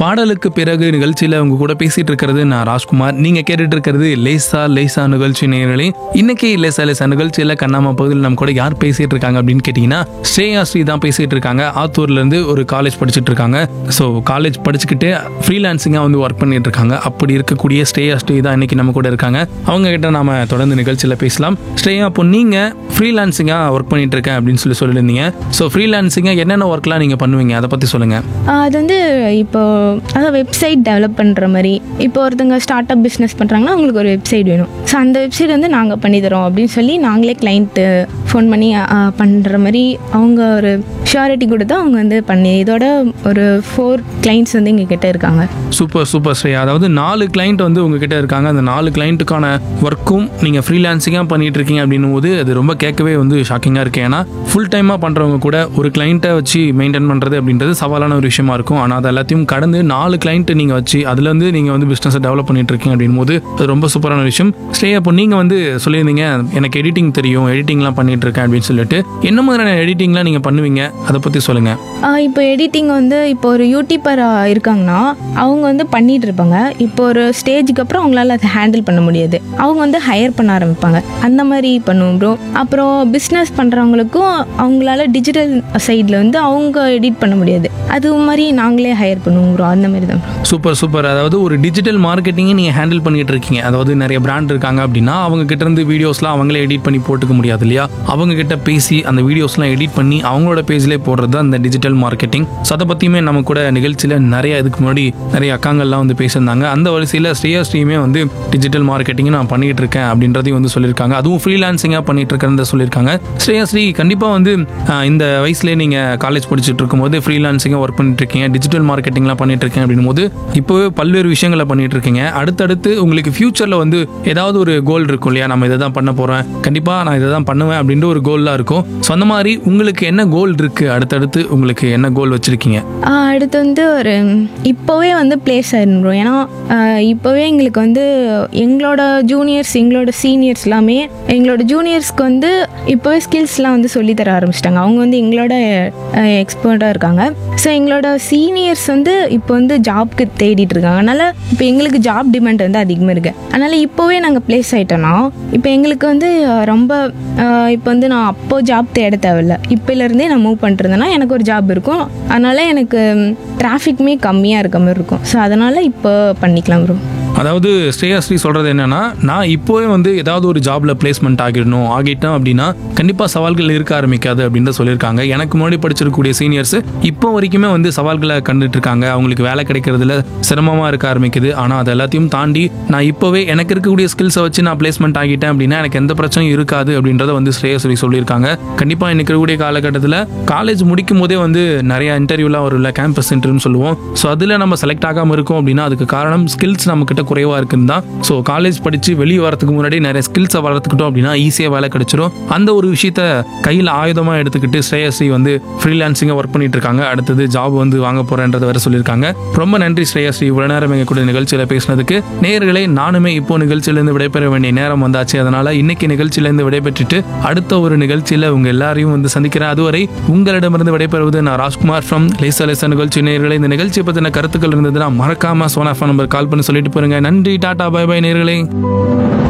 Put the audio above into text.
பாடலுக்கு பிறகு நிகழ்ச்சியில உங்க கூட பேசிட்டு இருக்கிறது நான் ராஜ்குமார் நீங்க கேட்டுட்டு இருக்கிறது லேசா லேசா நிகழ்ச்சி நேயர்களே இன்னைக்கு லேசா லேசா நிகழ்ச்சியில கண்ணாமா பகுதியில் நம்ம கூட யார் பேசிட்டு இருக்காங்க அப்படின்னு கேட்டீங்கன்னா ஸ்ரேயா ஸ்ரீ தான் பேசிட்டு இருக்காங்க ஆத்தூர்ல இருந்து ஒரு காலேஜ் படிச்சுட்டு இருக்காங்க ஸோ காலேஜ் படிச்சுக்கிட்டு ஃப்ரீலான்சிங்கா வந்து ஒர்க் பண்ணிட்டு இருக்காங்க அப்படி இருக்கக்கூடிய ஸ்ரேயா ஸ்ரீ தான் இன்னைக்கு நம்ம கூட இருக்காங்க அவங்க கிட்ட நாம தொடர்ந்து நிகழ்ச்சியில பேசலாம் ஸ்ரேயா அப்போ நீங்க ஃப்ரீலான்சிங்கா ஒர்க் பண்ணிட்டு இருக்கேன் அப்படின்னு சொல்லி சொல்லியிருந்தீங்க ஸோ ஃப்ரீலான்சிங்கா என்னென்ன ஒர்க்லாம் நீங்க பண்ணுவீங்க அதை பத்தி சொல்லுங்க ஆஹ் அது வந்து இப்போ அதாவது வெப்சைட் டெவலப் பண்ணுற மாதிரி இப்போ ஒருத்தங்க ஸ்டார்ட் அப் பிஸ்னஸ் பண்ணுறாங்கன்னா அவங்களுக்கு ஒரு வெப்சைட் வேணும் ஸோ அந்த வெப்சைட் வந்து நாங்கள் பண்ணித்தரோம் அப்படின்னு சொல்லி நாங்களே கிளைண்ட்டு ஃபோன் பண்ணி பண்ணுற மாதிரி அவங்க ஒரு ஷியாரிட்டி கொடுத்து அவங்க வந்து பண்ணி இதோட ஒரு ஃபோர் கிளைண்ட்ஸ் வந்து எங்கள் கிட்ட இருக்காங்க சூப்பர் சூப்பர் ஸ்ரேயா அதாவது நாலு கிளைண்ட் வந்து உங்ககிட்ட இருக்காங்க அந்த நாலு கிளைண்ட்டுக்கான ஒர்க்கும் நீங்கள் ஃப்ரீலான்சிங்காக பண்ணிட்டு இருக்கீங்க அப்படின்னும் போது அது ரொம்ப கேட்கவே வந்து ஷாக்கிங்காக இருக்கு ஏன்னா ஃபுல் டைமாக பண்ணுறவங்க கூட ஒரு கிளைண்ட்டை வச்சு மெயின்டைன் பண்ணுறது அப்படின்றது சவாலான ஒரு விஷயமா இருக்கும் ஆனால் அது எல்லாத்தையும் கடந்து நாலு கிளைண்ட்டு நீங்கள் வச்சு அதுலேருந்து நீங்கள் வந்து பிஸ்னஸை டெவலப் பண்ணிட்டு இருக்கீங்க அப்படின் போது அது ரொம்ப சூப்பரான விஷயம் ஸ்ரேயா இப்போ நீங்கள் வந்து சொல்லியிருந்தீங்க எனக்கு எடிட்டிங் தெரியும் எடிட்டிங்லாம் பண்ணிட்டு இருக்கேன் அப்படின்னு சொல்லிட்டு என்ன மாதிரியான எடிட்டிங்லாம் நீங்கள் பண்ணுவீங்க அதை பற்றி சொல்லுங்கள் ஆஹ் இப்போ எடிட்டிங் வந்து இப்போ ஒரு யூடியூபர் இருக்காங்கன்னா அவங்க வந்து பண்ணிட்டு இருப்பாங்க இப்போ ஒரு ஸ்டேஜுக்கு அப்புறம் அவங்களால அதை ஹேண்டில் பண்ண முடியாது அவங்க வந்து ஹையர் பண்ண ஆரம்பிப்பாங்க அந்த மாதிரி பண்ணுவோம் ப்ரோ அப்புறம் பிஸ்னஸ் பண்ணுறவங்களுக்கும் அவங்களால டிஜிட்டல் சைடில் வந்து அவங்க எடிட் பண்ண முடியாது அது மாதிரி நாங்களே ஹையர் பண்ணுவோம் ப்ரோ அந்த மாதிரி தான் bro. சூப்பர் சூப்பர் அதாவது ஒரு டிஜிட்டல் மார்க்கெட்டிங்கை நீங்கள் ஹேண்டில் பண்ணிட்டு இருக்கீங்க அதாவது நிறைய பிராண்ட் இருக்காங்க அப்படின்னா அவங்க கிட்ட இருந்து வீடியோஸ்லாம் அவங்களே எடிட் பண்ணி போட்டுக்க முடியாது இல்லையா அவங்க கிட்ட பேசி அந்த வீடியோஸ்லாம் எடிட் பண்ணி அவங்களோட பேஜ்லேயே போடுறது அந்த டிஜிட்டல் மார்க்கெட்டிங் ஸோ அதை பற்றியுமே நம்ம கூட நிகழ்ச்சியில் நிறைய இதுக்கு முன்னாடி நிறைய அக்காங்கள்லாம் வந்து பேசியிருந்தாங்க அந்த வரிசையில் ஸ்ரேயா ஸ்ரீமே வந்து டிஜிட்டல் மார்க்கெட்டிங் நான் பண்ணிட்டு இருக்கேன் அப்படின்றதையும் வந்து சொல்லியிருக்காங்க அதுவும் ஃப்ரீலான்சிங்காக பண்ணிட்டு இருக்கேன்னு சொல்லியிருக்காங்க ஸ்ரேயா ஸ்ரீ கண்டிப்பாக வந்து ஆஹ், இந்த வயசுலேயே நீங்கள் காலேஜ் படிச்சுட்டு இருக்கும்போது ஃப்ரீலான்சிங்காக ஒர்க் பண்ணிட்டு இருக்கீங்க டிஜிட்டல் மார்க்கெட்டிங்லாம் பண்ணிட்டு இருக்கேன் அப்படின்னும் போது இப்போவே பல்வேறு விஷயங்களை பண்ணிட்டு இருக்கீங்க அடுத்தடுத்து உங்களுக்கு ஃபியூச்சரில் வந்து ஏதாவது ஒரு கோல் இருக்கும் இல்லையா நம்ம இதை தான் பண்ண போகிறேன் கண்டிப்பாக நான் இதை தான் பண்ணுவேன் அப்படின்ற ஒரு கோல்லாம் இருக்கும் ஸோ அந்த மாதிரி உங்களுக்கு என்ன கோல் இருக்கு அடுத்தடுத்து உங்களுக்கு என்ன கோல் வச்சிருக்கீங்க ஆஹ் அடுத்து வந்து ஒரு இப்போவே வந்து பிளேஸ் ஆயிருந்தோம் ஏன்னா ஆஹ் இப்போவே எங்களுக்கு வந்து எங்களோட ஜூனியர்ஸ் எங்களோட சீனியர்ஸ் எல்லாமே எங்களோட ஜூனியர்ஸ்க்கு வந்து இப்போவே ஸ்கில்ஸ்லாம் வந்து சொல்லித் தர ஆரம்பிச்சிட்டாங்க அவங்க வந்து எங்களோட எக்ஸ்பர்ட்டாக இருக்காங்க ஸோ எங்களோட சீனியர்ஸ் வந்து இப்போ வந்து ஜாப்க்கு தேடிட்டு இருக்காங்க அதனால் இப்போ எங்களுக்கு ஜாப் டிமாண்ட் வந்து அதிகமாக இருக்குது அதனால் இப்போவே நாங்கள் பிளேஸ் ஆகிட்டோன்னா இப்போ எங்களுக்கு வந்து ஆஹ் ரொம்ப ஆஹ் இப்போ வந்து நான் அப்போ ஜாப் தேட தேவையில்ல இப்போலேருந்தே நான் மூவ் பண்ணிருந்தேன்னா எனக்கு ஒரு ஜாப் இருக்கும் அதனால் எனக்கு டிராஃபிக்குமே கம்மியாக இருக்க மாதிரி இருக்கும் ஸோ அதனால் இப்போ பண்ணிக்கலாம் ப்ரோ அதாவது ஸ்ரேயாஸ்ரீ சொல்றது என்னன்னா நான் இப்போவே வந்து ஏதாவது ஒரு ஜாப்ல பிளேஸ்மெண்ட் ஆகிடணும் ஆகிட்டேன் அப்படின்னா கண்டிப்பா சவால்கள் இருக்க ஆரம்பிக்காது அப்படின்னு சொல்லியிருக்காங்க எனக்கு முன்னாடி படிச்சிருக்கக்கூடிய சீனியர்ஸ் இப்போ வரைக்குமே வந்து சவால்களை கண்டுட்டு இருக்காங்க அவங்களுக்கு வேலை கிடைக்கிறதுல சிரமமா இருக்க ஆரம்பிக்குது ஆனா அது எல்லாத்தையும் தாண்டி நான் இப்போவே எனக்கு இருக்கக்கூடிய ஸ்கில்ஸை வச்சு நான் பிளேஸ்மெண்ட் ஆகிட்டேன் அப்படின்னா எனக்கு எந்த பிரச்சனையும் இருக்காது அப்படின்றத வந்து ஸ்ரேயஸ்ரீ சொல்லியிருக்காங்க கண்டிப்பா இன்னைக்கு இருக்கக்கூடிய காலகட்டத்தில் காலேஜ் முடிக்கும் போதே வந்து நிறைய இன்டர்வியூலாம் வரும்ல கேம்பஸ் இன்டர்வியூன்னு சொல்லுவோம் ஸோ அதில் நம்ம செலக்ட் ஆகாமல் இருக்கோம் அப்படின்னா அதுக்கு காரணம் ஸ்கில்ஸ் நம்ம கிட்ட குறைவாக இருக்குன்னு தான் ஸோ காலேஜ் படித்து வெளியே வரதுக்கு முன்னாடி நிறைய ஸ்கில்ஸை வளர்த்துக்கிட்டோம் அப்படின்னா ஈஸியாக வேலை கிடைச்சிரும் அந்த ஒரு விஷயத்த கையில் ஆயுதமாக எடுத்துக்கிட்டு ஸ்ரேயஸ்ரீ வந்து ஃப்ரீலான்சிங்காக ஒர்க் பண்ணிட்டு இருக்காங்க அடுத்தது ஜாப் வந்து வாங்க போறேன்றத வேற சொல்லியிருக்காங்க ரொம்ப நன்றி ஸ்ரேயஸ்ரீ இவ்வளோ நேரம் எங்க கூட நிகழ்ச்சியில் பேசினதுக்கு நேயர்களே நானுமே இப்போ நிகழ்ச்சியிலேருந்து விடைபெற வேண்டிய நேரம் வந்தாச்சு அதனால இன்னைக்கு நிகழ்ச்சியிலேருந்து விடைபெற்றுட்டு அடுத்த ஒரு நிகழ்ச்சியில் உங்க எல்லாரையும் வந்து சந்திக்கிறேன் அதுவரை உங்களிடமிருந்து விடைபெறுவது நான் ராஜ்குமார் ஃப்ரம் லேசா லேசா நிகழ்ச்சி நேயர்களே இந்த நிகழ்ச்சியை பற்றின கருத்துக்கள் இருந்ததுன்னா மறக்காம சோனா ஃபோன் நம்பர் கால் பண்ணி சொல்லிட்டு போயிருங்க நன்றி டாடா பை பை நேயர்களே